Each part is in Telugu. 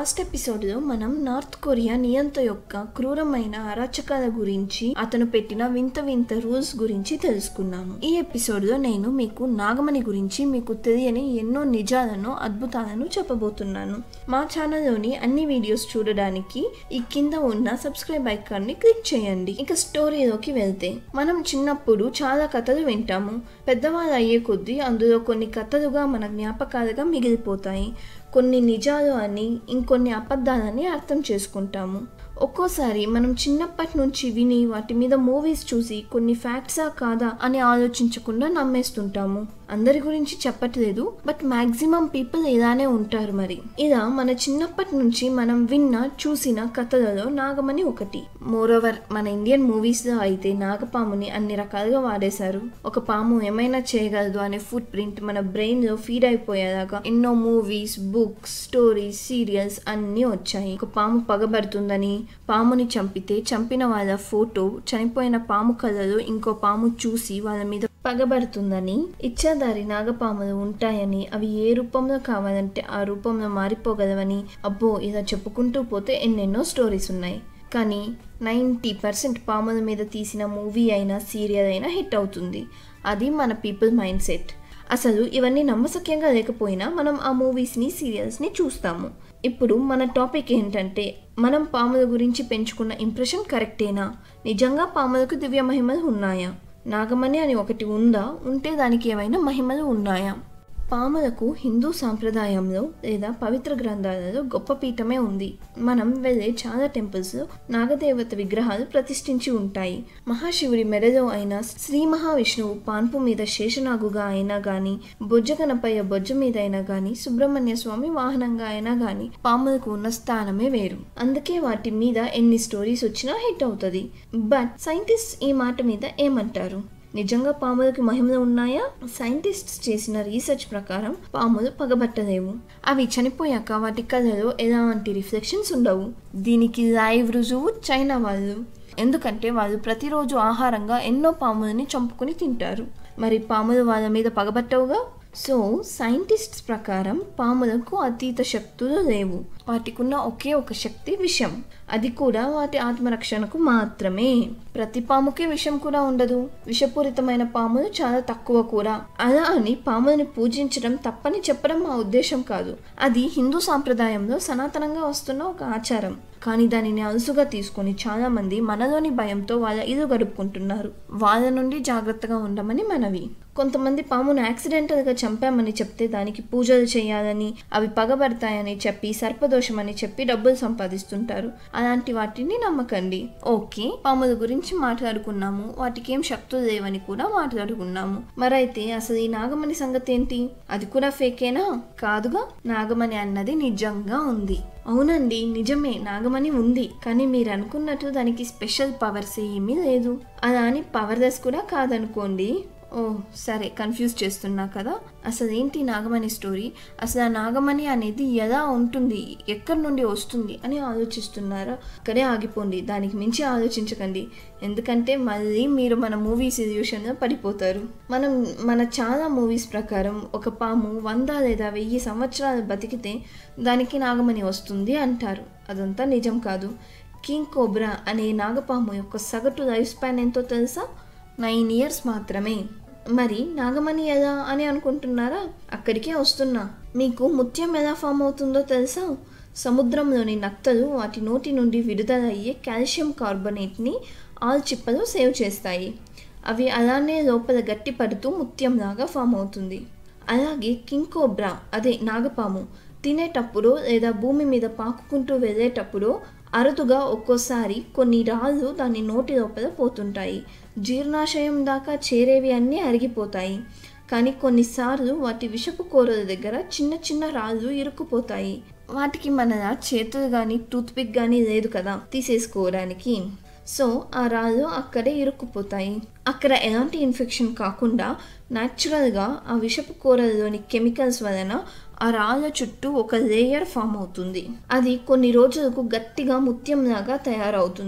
లాస్ట్ ఎపిసోడ్లో మనం నార్త్ కొరియా నియంత యొక్క క్రూరమైన అరాచకాల గురించి అతను పెట్టిన వింత వింత రూల్స్ గురించి తెలుసుకున్నాము ఈ ఎపిసోడ్లో నేను మీకు నాగమణి గురించి మీకు తెలియని ఎన్నో నిజాలను అద్భుతాలను చెప్పబోతున్నాను మా ఛానల్లోని అన్ని వీడియోస్ చూడడానికి ఈ కింద ఉన్న సబ్స్క్రైబ్ ఐకాన్ని క్లిక్ చేయండి ఇక స్టోరీలోకి వెళ్తే మనం చిన్నప్పుడు చాలా కథలు వింటాము పెద్దవాళ్ళు అయ్యే కొద్దీ అందులో కొన్ని కథలుగా మన జ్ఞాపకాలుగా మిగిలిపోతాయి కొన్ని నిజాలు అని ఇంకొన్ని అబద్ధాలని అర్థం చేసుకుంటాము ఒక్కోసారి మనం చిన్నప్పటి నుంచి విని వాటి మీద మూవీస్ చూసి కొన్ని ఫ్యాక్ట్సా కాదా అని ఆలోచించకుండా నమ్మేస్తుంటాము అందరి గురించి చెప్పట్లేదు బట్ మాక్సిమం పీపుల్ ఇలానే ఉంటారు మరి ఇలా మన చిన్నప్పటి నుంచి మనం విన్న చూసిన కథలలో నాగమని ఒకటి మోరోవర్ మన ఇండియన్ మూవీస్లో అయితే నాగపాముని అన్ని రకాలుగా వాడేశారు ఒక పాము ఏమైనా చేయగలదు అనే ఫుట్ ప్రింట్ మన బ్రెయిన్లో ఫీడ్ అయిపోయేలాగా ఎన్నో మూవీస్ బుక్స్ స్టోరీస్ సీరియల్స్ అన్నీ వచ్చాయి ఒక పాము పగబడుతుందని పాముని చంపితే చంపిన వాళ్ళ ఫోటో చనిపోయిన పాము కళ్ళలో ఇంకో పాము చూసి వాళ్ళ మీద పగబడుతుందని ఇచ్చాదారి నాగపాములు ఉంటాయని అవి ఏ రూపంలో కావాలంటే ఆ రూపంలో మారిపోగలవని అబ్బో ఇలా చెప్పుకుంటూ పోతే ఎన్నెన్నో స్టోరీస్ ఉన్నాయి కానీ నైంటీ పర్సెంట్ పాముల మీద తీసిన మూవీ అయినా సీరియల్ అయినా హిట్ అవుతుంది అది మన పీపుల్ మైండ్ సెట్ అసలు ఇవన్నీ నమ్మసక్యంగా లేకపోయినా మనం ఆ మూవీస్ని సీరియల్స్ని చూస్తాము ఇప్పుడు మన టాపిక్ ఏంటంటే మనం పాముల గురించి పెంచుకున్న ఇంప్రెషన్ కరెక్టేనా నిజంగా పాములకు దివ్య మహిమలు ఉన్నాయా నాగమణి అని ఒకటి ఉందా ఉంటే దానికి ఏమైనా మహిమలు ఉన్నాయా పాములకు హిందూ సాంప్రదాయంలో లేదా పవిత్ర గ్రంథాలలో గొప్ప పీఠమే ఉంది మనం వెళ్ళే చాలా టెంపుల్స్లో నాగదేవత విగ్రహాలు ప్రతిష్ఠించి ఉంటాయి మహాశివుడి మెడలో అయినా శ్రీ మహావిష్ణువు పాన్పు మీద శేషనాగుగా అయినా గాని బొజ్జగనపయ్య బొజ్జ మీద అయినా గాని సుబ్రహ్మణ్య స్వామి వాహనంగా అయినా గాని పాములకు ఉన్న స్థానమే వేరు అందుకే వాటి మీద ఎన్ని స్టోరీస్ వచ్చినా హిట్ అవుతుంది బట్ సైంటిస్ట్ ఈ మాట మీద ఏమంటారు నిజంగా పాములకి మహిమలు ఉన్నాయా సైంటిస్ట్స్ చేసిన రీసెర్చ్ ప్రకారం పాములు పగబట్టలేవు అవి చనిపోయాక వాటి కళ్ళలో ఎలాంటి రిఫ్లెక్షన్స్ ఉండవు దీనికి లైవ్ రుజువు చైనా వాళ్ళు ఎందుకంటే వాళ్ళు ప్రతిరోజు ఆహారంగా ఎన్నో పాములని చంపుకుని తింటారు మరి పాములు వాళ్ళ మీద పగబట్టవుగా సో సైంటిస్ట్స్ ప్రకారం పాములకు అతీత శక్తులు లేవు వాటికున్న ఒకే ఒక శక్తి విషం అది కూడా వాటి ఆత్మరక్షణకు మాత్రమే ప్రతి పాముకి విషం కూడా ఉండదు విషపూరితమైన పాములు చాలా తక్కువ కూడా అలా అని పాములను పూజించడం తప్పని చెప్పడం మా ఉద్దేశం కాదు అది హిందూ సాంప్రదాయంలో సనాతనంగా వస్తున్న ఒక ఆచారం కానీ దానిని అలుసుగా తీసుకొని చాలా మంది మనలోని భయంతో వాళ్ళ ఇల్లు గడుపుకుంటున్నారు వాళ్ళ నుండి జాగ్రత్తగా ఉండమని మనవి కొంతమంది పామును యాక్సిడెంటల్గా చంపామని చెప్తే దానికి పూజలు చేయాలని అవి పగబడతాయని చెప్పి సర్పదోషం అని చెప్పి డబ్బులు సంపాదిస్తుంటారు అలాంటి వాటిని నమ్మకండి ఓకే పాముల గురించి మాట్లాడుకున్నాము వాటికి ఏం శక్తులు లేవని కూడా మాట్లాడుకున్నాము మరైతే అసలు ఈ నాగమణి సంగతి ఏంటి అది కూడా ఫేకేనా కాదుగా నాగమణి అన్నది నిజంగా ఉంది అవునండి నిజమే నాగమణి ఉంది కానీ మీరు అనుకున్నట్టు దానికి స్పెషల్ పవర్స్ ఏమీ లేదు అలా అని పవర్లెస్ కూడా కాదనుకోండి ఓ సరే కన్ఫ్యూజ్ చేస్తున్నా కదా అసలు ఏంటి నాగమణి స్టోరీ అసలు ఆ నాగమణి అనేది ఎలా ఉంటుంది ఎక్కడి నుండి వస్తుంది అని ఆలోచిస్తున్నారా అక్కడే ఆగిపోండి దానికి మించి ఆలోచించకండి ఎందుకంటే మళ్ళీ మీరు మన మూవీ సిచ్యువేషన్లో పడిపోతారు మనం మన చాలా మూవీస్ ప్రకారం ఒక పాము వంద లేదా వెయ్యి సంవత్సరాలు బతికితే దానికి నాగమణి వస్తుంది అంటారు అదంతా నిజం కాదు కింగ్ కోబ్రా అనే నాగపాము యొక్క సగటు లైఫ్ స్పాన్ ఎంతో తెలుసా నైన్ ఇయర్స్ మాత్రమే మరి నాగమణి ఎలా అని అనుకుంటున్నారా అక్కడికే వస్తున్నా మీకు ముత్యం ఎలా ఫామ్ అవుతుందో తెలుసా సముద్రంలోని నత్తలు వాటి నోటి నుండి విడుదలయ్యే కాల్షియం కార్బొనేట్ని ఆల్ చిప్పలో సేవ్ చేస్తాయి అవి అలానే లోపల గట్టి పడుతూ ముత్యంలాగా ఫామ్ అవుతుంది అలాగే కింగ్ కోబ్రా అదే నాగపాము తినేటప్పుడు లేదా భూమి మీద పాకుకుంటూ వెళ్ళేటప్పుడు అరుదుగా ఒక్కోసారి కొన్ని రాళ్ళు దాని నోటి లోపల పోతుంటాయి జీర్ణాశయం దాకా చేరేవి అన్నీ అరిగిపోతాయి కానీ కొన్నిసార్లు వాటి విషపు కూరల దగ్గర చిన్న చిన్న రాళ్ళు ఇరుక్కుపోతాయి వాటికి మన చేతులు కానీ టూత్పిక్ కానీ లేదు కదా తీసేసుకోవడానికి సో ఆ రాళ్ళు అక్కడే ఇరుక్కుపోతాయి అక్కడ ఎలాంటి ఇన్ఫెక్షన్ కాకుండా న్యాచురల్గా ఆ విషపు కూరల్లోని కెమికల్స్ వలన ఆ రాళ్ళ చుట్టూ ఒక లేయర్ ఫామ్ అవుతుంది అది కొన్ని రోజులకు గట్టిగా ముత్యంలాగా తయారవుతుంది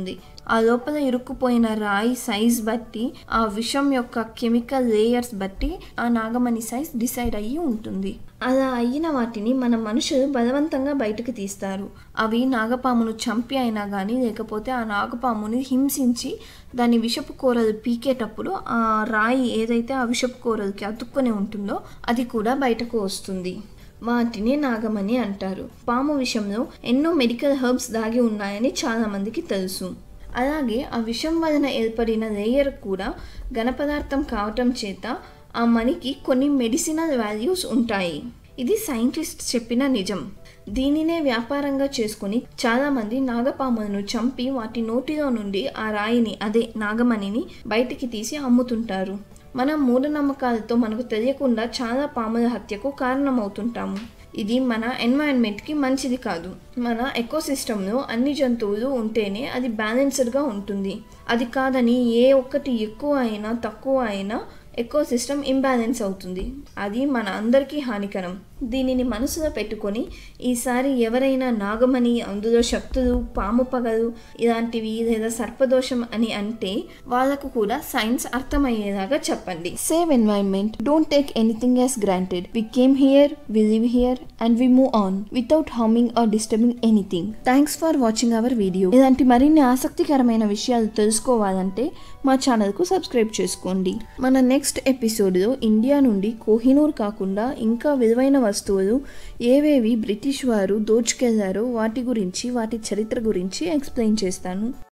ఆ లోపల ఇరుక్కుపోయిన రాయి సైజ్ బట్టి ఆ విషం యొక్క కెమికల్ లేయర్స్ బట్టి ఆ నాగమణి సైజ్ డిసైడ్ అయ్యి ఉంటుంది అలా అయిన వాటిని మన మనుషులు బలవంతంగా బయటకు తీస్తారు అవి నాగపామును చంపి అయినా కానీ లేకపోతే ఆ నాగపాముని హింసించి దాని విషపు కూరలు పీకేటప్పుడు ఆ రాయి ఏదైతే ఆ విషపు కూరలకి అతుక్కొని ఉంటుందో అది కూడా బయటకు వస్తుంది వాటిని నాగమణి అంటారు పాము విషంలో ఎన్నో మెడికల్ హెర్బ్స్ దాగి ఉన్నాయని చాలామందికి తెలుసు అలాగే ఆ విషం వలన ఏర్పడిన లేయర్ కూడా ఘనపదార్థం కావటం చేత ఆ మణికి కొన్ని మెడిసినల్ వాల్యూస్ ఉంటాయి ఇది సైంటిస్ట్ చెప్పిన నిజం దీనినే వ్యాపారంగా చేసుకుని చాలామంది నాగపాములను చంపి వాటి నోటిలో నుండి ఆ రాయిని అదే నాగమణిని బయటికి తీసి అమ్ముతుంటారు మనం మూఢనమ్మకాలతో మనకు తెలియకుండా చాలా పాముల హత్యకు కారణమవుతుంటాము ఇది మన ఎన్వైరన్మెంట్కి మంచిది కాదు మన ఎకోసిస్టంలో అన్ని జంతువులు ఉంటేనే అది బ్యాలెన్స్డ్గా ఉంటుంది అది కాదని ఏ ఒక్కటి ఎక్కువ అయినా తక్కువ అయినా ఎకోసిస్టమ్ ఇంబ్యాలెన్స్ అవుతుంది అది మన అందరికీ హానికరం దీనిని మనసులో పెట్టుకొని ఈసారి ఎవరైనా నాగమణి అందులో శక్తులు పాము పగలు ఇలాంటివి లేదా సర్పదోషం అని అంటే వాళ్ళకు కూడా సైన్స్ అర్థమయ్యేలాగా చెప్పండి save environment don't take anything as granted we came here we live here and we move on without harming or disturbing anything thanks for watching our video ఇలాంటి మరిన్ని ఆసక్తికరమైన విషయాలు తెలుసుకోవాలంటే మా ఛానల్కు సబ్స్క్రైబ్ చేసుకోండి మన నెక్స్ట్ ఎపిసోడ్లో ఇండియా నుండి కోహినూర్ కాకుండా ఇంకా విలువైన వస్తువులు ఏవేవి బ్రిటిష్ వారు దోచుకెళ్లారో వాటి గురించి వాటి చరిత్ర గురించి ఎక్స్ప్లెయిన్ చేస్తాను